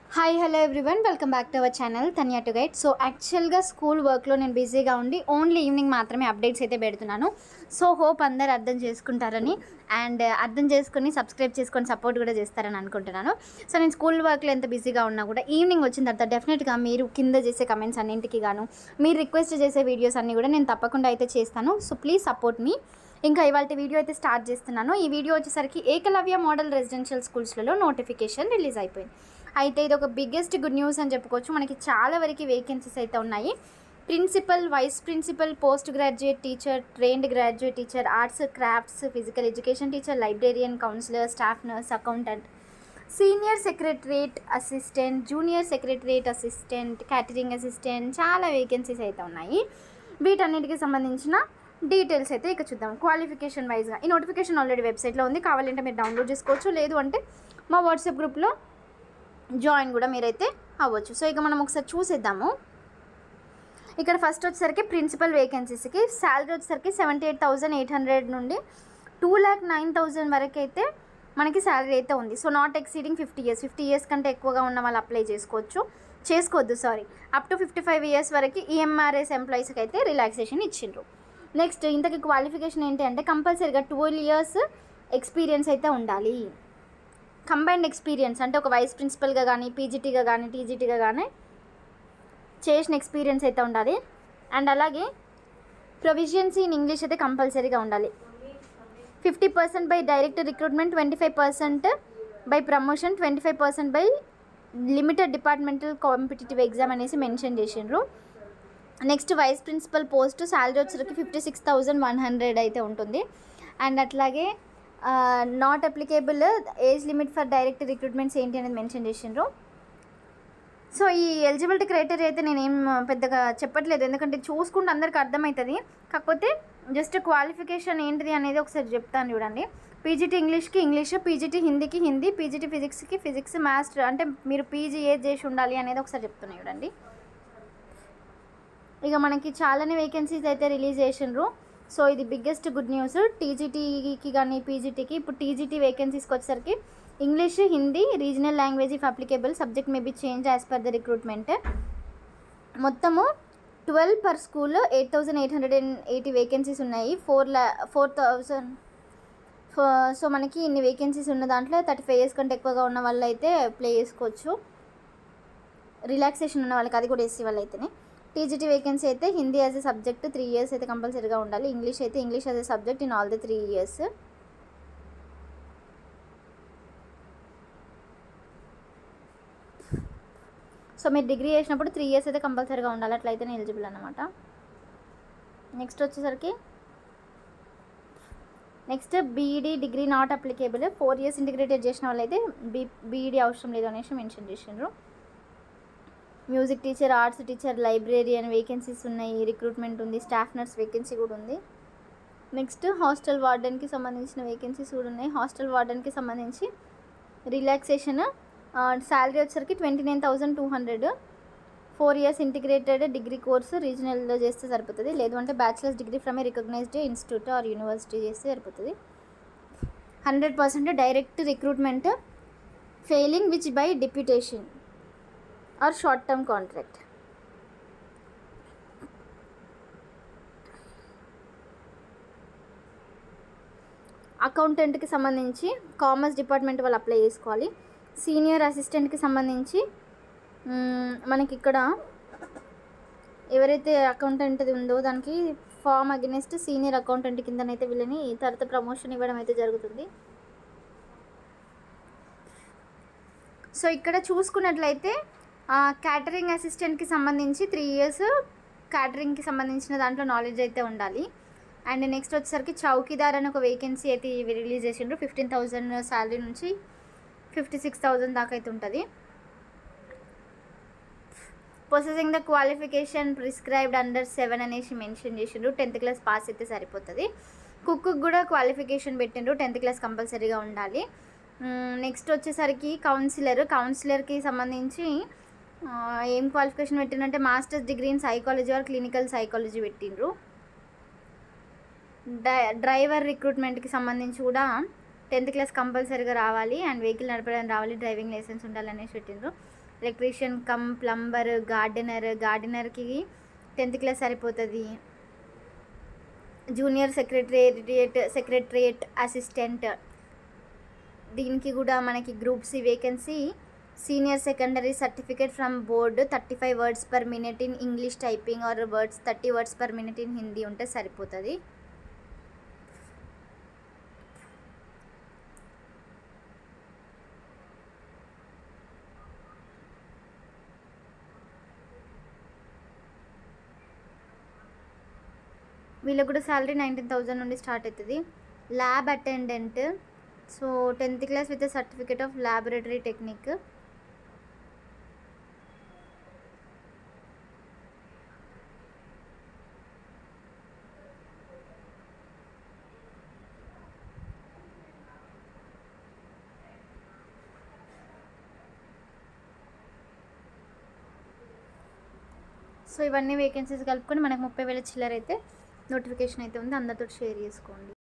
hi hello everyone welcome back to our channel Tanya to guide so యాక్చువల్గా school వర్క్లో నేను బిజీగా ఉండి ఓన్లీ ఈవినింగ్ మాత్రమే అప్డేట్స్ అయితే పెడుతున్నాను సో హోప్ అందరు అర్థం చేసుకుంటారని అండ్ అర్థం చేసుకుని సబ్స్క్రైబ్ చేసుకొని సపోర్ట్ కూడా చేస్తారని అనుకుంటున్నాను సో నేను స్కూల్ వర్క్లో ఎంత బిజీగా ఉన్నా కూడా ఈవినింగ్ వచ్చిన తర్వాత డెఫినెట్గా మీరు కింద చేసే కమెంట్స్ అన్నింటికి గాను మీరు రిక్వెస్ట్ చేసే వీడియోస్ అన్నీ కూడా నేను తప్పకుండా అయితే చేస్తాను సో ప్లీజ్ సపోర్ట్ మీ ఇంకా ఇవాళ వీడియో అయితే స్టార్ట్ చేస్తున్నాను ఈ వీడియో వచ్చేసరికి ఏకలవ్య మోడల్ రెసిడెన్షియల్ స్కూల్స్లలో నోటిఫికేషన్ రిలీజ్ అయిపోయింది అయితే ఇది ఒక బిగ్గెస్ట్ గుడ్ న్యూస్ అని చెప్పుకోవచ్చు మనకి చాలా వరకు వేకెన్సీస్ అయితే ఉన్నాయి principal vice principal post graduate teacher trained graduate teacher arts crafts physical education teacher librarian counsellor staff nurse accountant senior secretariat assistant junior secretariat assistant catering assistant చాలా vacancies అయితే ఉన్నాయి వీటన్నిటికి సంబంధించిన డీటెయిల్స్ అయితే ఇక చూద్దాం క్వాలిఫికేషన్ వైజ్గా ఈ నోటిఫికేషన్ ఆల్రెడీ వెబ్సైట్లో ఉంది కావాలంటే మీరు డౌన్లోడ్ చేసుకోవచ్చు లేదు అంటే మా వాట్సాప్ గ్రూప్లో జాయిన్ కూడా మీరైతే అవ్వచ్చు సో ఇక మనం ఒకసారి చూసేద్దాము ఇక్కడ ఫస్ట్ వచ్చేసరికి ప్రిన్సిపల్ వేకెన్సీస్కి శాలరీ వచ్చేసరికి seventy eight thousand eight hundred నుండి టూ ల్యాక్ నైన్ థౌజండ్ వరకు అయితే మనకి శాలరీ అయితే ఉంది so not exceeding fifty years fifty years కంటే ఎక్కువగా ఉన్న వాళ్ళు అప్లై చేసుకోవచ్చు చేసుకోవద్దు sorry up to fifty five years వరకు ఈఎంఆర్ఎస్ ఎంప్లాయీస్కి అయితే రిలాక్సేషన్ ఇచ్చిండ్రు నెక్స్ట్ ఇంతకి క్వాలిఫికేషన్ ఏంటి అంటే కంపల్సరీగా ట్వెల్వ్ ఇయర్స్ ఎక్స్పీరియన్స్ అయితే ఉండాలి కంబైన్డ్ ఎక్స్పీరియన్స్ అంటే ఒక వైస్ ప్రిన్సిపల్గా కానీ పీజీటీగా కానీ టీజీటీగా కానీ చేసిన ఎక్స్పీరియన్స్ అయితే ఉండాలి అండ్ అలాగే ప్రొవిజన్సీ ఇన్ ఇంగ్లీష్ అయితే కంపల్సరీగా ఉండాలి fifty percent by direct recruitment twenty five percent by promotion twenty five percent by limited departmental competitive exam అనేసి మెన్షన్ చేసిండ్రు next vice principal post salary వచ్చరికి fifty six thousand one hundred అయితే ఉంటుంది and అట్లాగే not applicable age limit for direct recruitments ఏంటి అనేది mention చేసిండ్రు so ఈ ఎలిజిబిలిటీ క్రైటీరియా అయితే నేనేం పెద్దగా చెప్పట్లేదు ఎందుకంటే చూసుకుంటే అందరికి అర్థమవుతుంది కాకపోతే జస్ట్ క్వాలిఫికేషన్ ఏంటిది అనేది ఒకసారి చెప్తాను చూడండి పీజీటీ ఇంగ్లీష్కి ఇంగ్లీష్ పీజీటీ హిందీకి హిందీ పీజీటీ ఫిజిక్స్కి ఫిజిక్స్ మ్యాథ్స్ అంటే మీరు పీజీ ఏది చేసి ఉండాలి అనేది ఒకసారి చెప్తున్నా చూడండి ఇక మనకి చాలానే వేకెన్సీస్ అయితే రిలీజ్ చేసిండ్రు సో ఇది బిగ్గెస్ట్ గుడ్ న్యూస్ టీజీటీకి కానీ పీజీటీకి ఇప్పుడు టీజీటీ వేకెన్సీస్కి వచ్చేసరికి English Hindi regional language if applicable subject may be change as per the recruitment మొత్తము twelve per school eight thousand eight hundred and eighty vacancies ఉన్నాయి ఫోర్ ల్యా ఫోర్ థౌజండ్ సో మనకి ఇన్ని vacancies ఉన్న దాంట్లో థర్టీ ఫైవ్ ఇయర్స్ కంటే ఎక్కువగా ఉన్న వాళ్ళు అయితే ప్లే చేసుకోవచ్చు రిలాక్సేషన్ ఉన్న వాళ్ళకి అది కూడా ఎస్సీ వాళ్ళు అయితేనే టీజీటీ వేకెన్సీ అయితే Hindi as a subject three years అయితే కంపల్సరీగా ఉండాలి ఇంగ్లీష్ అయితే English as a subject in all the three years so మీరు డిగ్రీ చేసినప్పుడు త్రీ ఇయర్స్ అయితే కంపల్సరీగా ఉండాలి అట్లయితేనే ఎలిజిబుల్ అనమాట నెక్స్ట్ వచ్చేసరికి next BEd degree not applicable four years integrated చేసిన వాళ్ళైతే బీ బీఈడీ అవసరం లేదు అనేసి మెన్షన్ చేసిండ్రు music teacher arts teacher librarian vacancies ఉన్నాయి రిక్రూట్మెంట్ ఉంది స్టాఫ్ నర్స్ వేకెన్సీ కూడా ఉంది నెక్స్ట్ హాస్టల్ వార్డెన్కి సంబంధించిన వేకెన్సీస్ కూడా ఉన్నాయి హాస్టల్ వార్డెన్కి సంబంధించి రిలాక్సేషన్ శాలరీ వచ్చరికి twenty nine thousand two hundred four years integrated degree course రీజనల్లో చేస్తే సరిపోతుంది లేదు అంటే bachelor's degree from a recognised institute or university చేస్తే సరిపోతుంది hundred percent direct recruitment failing which by deputation or short term contract అకౌంటెంట్కి సంబంధించి కామర్స్ డిపార్ట్మెంట్ వాళ్ళు అప్లై చేసుకోవాలి సీనియర్ అసిస్టెంట్కి సంబంధించి మనకి ఇక్కడ ఎవరైతే అకౌంటెంట్ ఉందో దానికి ఫామ్ అగెనెస్ట్ సీనియర్ అకౌంటెంట్ కిందనైతే వీళ్ళని తర్వాత ప్రమోషన్ ఇవ్వడం అయితే జరుగుతుంది సో ఇక్కడ చూసుకున్నట్లయితే క్యాటరింగ్ అసిస్టెంట్కి సంబంధించి త్రీ ఇయర్స్ క్యాటరింగ్కి సంబంధించిన దాంట్లో నాలెడ్జ్ అయితే ఉండాలి అండ్ నెక్స్ట్ వచ్చేసరికి చౌకీదార్ అని ఒక వేకెన్సీ అయితే రిలీజ్ చేసిండ్రు ఫిఫ్టీన్ థౌజండ్ శాలరీ నుంచి ఫిఫ్టీ సిక్స్ థౌజండ్ దాకా అయితే ఉంటుంది processing the qualification prescribed under seven అనేసి మెన్షన్ చేసిండ్రు టెన్త్ క్లాస్ పాస్ అయితే సరిపోతుంది కుక్కు కూడా క్వాలిఫికేషన్ పెట్టిండ్రు టెన్త్ క్లాస్ కంపల్సరీగా ఉండాలి నెక్స్ట్ వచ్చేసరికి కౌన్సిలర్ కౌన్సిలర్కి సంబంధించి ఏం క్వాలిఫికేషన్ పెట్టిండ్రంటే master's degree in psychology or clinical psychology పెట్టిండ్రు డ్రైవర్ రిక్రూట్మెంట్కి సంబంధించి కూడా టెన్త్ క్లాస్ కంపల్సరీగా రావాలి అండ్ వెహికల్ నడపడానికి రావాలి డ్రైవింగ్ లైసెన్స్ ఉండాలనేసి పెట్టిండ్రు ఎలక్ట్రీషియన్ కమ్ ప్లంబర్ గార్డెనర్ గార్డెనర్కి టెన్త్ క్లాస్ సరిపోతుంది జూనియర్ సెక్రటేరియట్ సెక్రటరియట్ అసిస్టెంట్ దీనికి కూడా మనకి group C vacancy senior secondary certificate from board thirty five words per minute in English typing or words thirty words per minute in Hindi ఉంటే సరిపోతుంది వీళ్ళకి కూడా salary nineteen thousand నుండి start అవుతుంది lab attendant so tenth class with certificate of laboratory technique so ఇవన్నీ vacancies కలుపుకొని మనకు ముప్పై వేల చిల్లర అయితే నోటిఫికేషన్ అయితే ఉంది అందరితో షేర్ చేసుకోండి